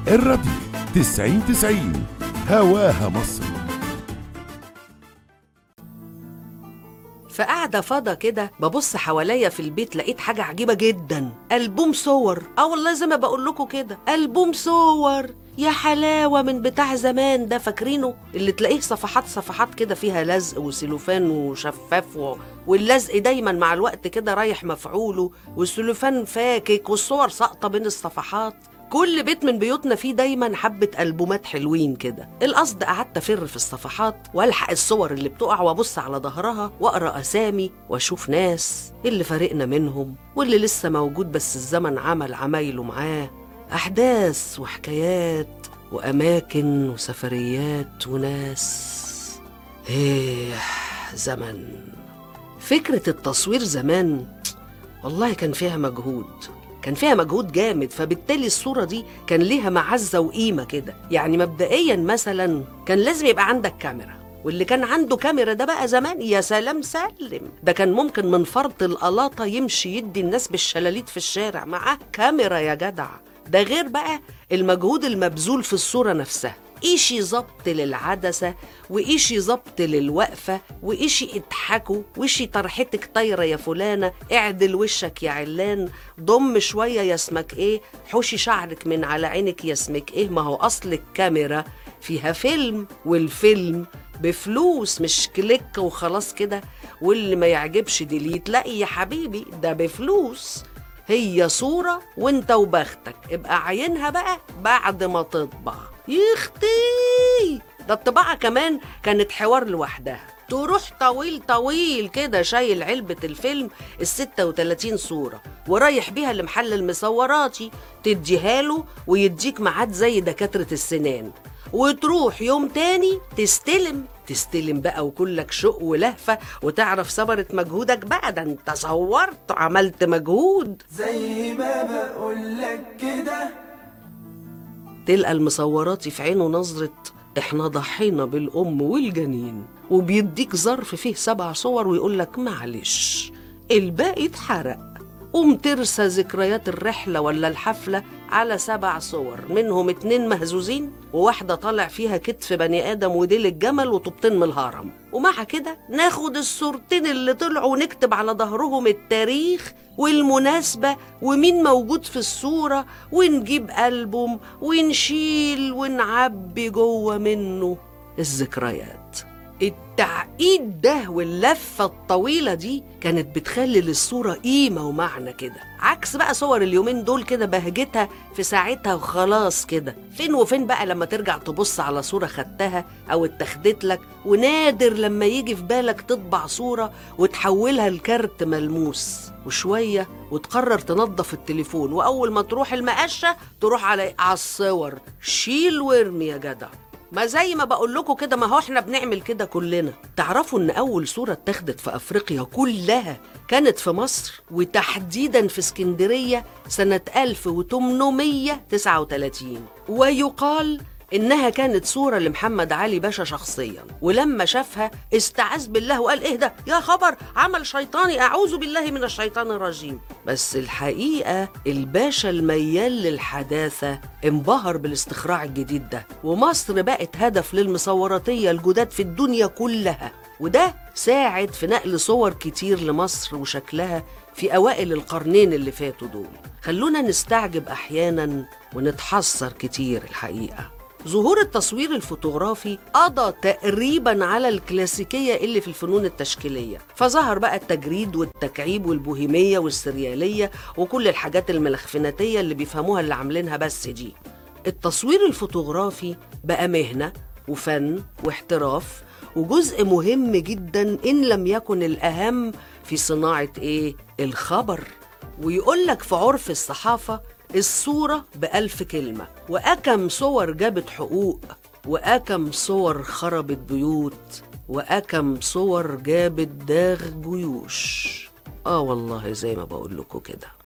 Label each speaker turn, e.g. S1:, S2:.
S1: الراديو 90 90 هواها مصر
S2: فقاعدة فاضة كده ببص حواليا في البيت لقيت حاجة عجيبة جدا ألبوم صور اه والله زي ما بقول لكم كده ألبوم صور يا حلاوة من بتاع زمان ده فاكرينه اللي تلاقيه صفحات صفحات كده فيها لزق وسيلوفان وشفاف و... واللزق دايما مع الوقت كده رايح مفعوله والسيلوفان فاكك والصور ساقطة بين الصفحات كل بيت من بيوتنا فيه دايما حبة ألبومات حلوين كده القصد قعدت أفر في الصفحات والحق الصور اللي بتقع وابص على ظهرها واقرا أسامي واشوف ناس اللي فارقنا منهم واللي لسه موجود بس الزمن عمل عمايله معاه أحداث وحكايات وأماكن وسفريات وناس إيه زمن فكرة التصوير زمان والله كان فيها مجهود كان فيها مجهود جامد فبالتالي الصورة دي كان ليها معزة وقيمة كده يعني مبدئيا مثلا كان لازم يبقى عندك كاميرا واللي كان عنده كاميرا ده بقى زمان يا سلام سلم ده كان ممكن من فرط القلاطة يمشي يدي الناس بالشلاليت في الشارع معاه كاميرا يا جدع ده غير بقى المجهود المبذول في الصورة نفسها إيشي ظبط للعدسة وإيشي ظبط للوقفة وإيشي اضحكوا وإيشي طرحتك طايرة يا فلانة اعدل وشك يا علان ضم شوية يا اسمك إيه حوشي شعرك من على عينك يا اسمك إيه ما هو أصل الكاميرا فيها فيلم والفيلم بفلوس مش كليك وخلاص كده واللي ما يعجبش ديليت لا يا حبيبي ده بفلوس هي صورة وانت وبختك ابقى عينها بقى بعد ما تطبع يختي ده الطباعة كمان كانت حوار لوحدها تروح طويل طويل كده شايل علبة الفيلم ال 36 صورة ورايح بيها لمحل المصوراتي تديها له ويديك ميعاد زي دكاترة السنان وتروح يوم تاني تستلم تستلم بقى وكلك شوق ولهفة وتعرف ثمرة مجهودك بقى ده انت صورت عملت مجهود
S3: زي ما بقولك كده
S2: تلقى المصوراتي في عينه نظرة احنا ضحينا بالأم والجنين وبيديك ظرف فيه سبع صور ويقولك معلش الباقي اتحرق قوم ترسى ذكريات الرحلة ولا الحفلة على سبع صور منهم اتنين مهزوزين وواحدة طالع فيها كتف بني آدم وديل الجمل وطوبتين من الهرم ومع كده ناخد الصورتين اللي طلعوا ونكتب على ظهرهم التاريخ والمناسبة ومين موجود في الصورة ونجيب ألبوم ونشيل ونعبي جوه منه الذكريات التعقيد ده واللفة الطويلة دي كانت بتخلي للصورة قيمة ومعنى كده عكس بقى صور اليومين دول كده بهجتها في ساعتها وخلاص كده فين وفين بقى لما ترجع تبص على صورة خدتها أو اتخدت لك ونادر لما يجي في بالك تطبع صورة وتحولها لكارت ملموس وشوية وتقرر تنظف التليفون وأول ما تروح المقشة تروح على على الصور شيل وارمي يا جدع ما زي ما بقول لكم كده ما هو احنا بنعمل كده كلنا تعرفوا ان اول صورة اتاخدت في افريقيا كلها كانت في مصر وتحديدا في اسكندرية سنة 1839 ويقال إنها كانت صورة لمحمد علي باشا شخصيا ولما شافها استعاذ بالله وقال إيه ده يا خبر عمل شيطاني أعوذ بالله من الشيطان الرجيم بس الحقيقة الباشا الميال للحداثة انبهر بالاستخراع الجديد ده ومصر بقت هدف للمصوراتية الجداد في الدنيا كلها وده ساعد في نقل صور كتير لمصر وشكلها في أوائل القرنين اللي فاتوا دول خلونا نستعجب أحيانا ونتحسر كتير الحقيقة ظهور التصوير الفوتوغرافي قضى تقريبا على الكلاسيكية اللي في الفنون التشكيلية فظهر بقى التجريد والتكعيب والبوهيمية والسريالية وكل الحاجات الملخفناتية اللي بيفهموها اللي عاملينها بس دي التصوير الفوتوغرافي بقى مهنة وفن واحتراف وجزء مهم جدا إن لم يكن الأهم في صناعة إيه؟ الخبر ويقول لك في عرف الصحافة الصورة بألف كلمة وأكم صور جابت حقوق وأكم صور خربت بيوت وأكم صور جابت داغ جيوش آه والله زي ما بقول لكم كده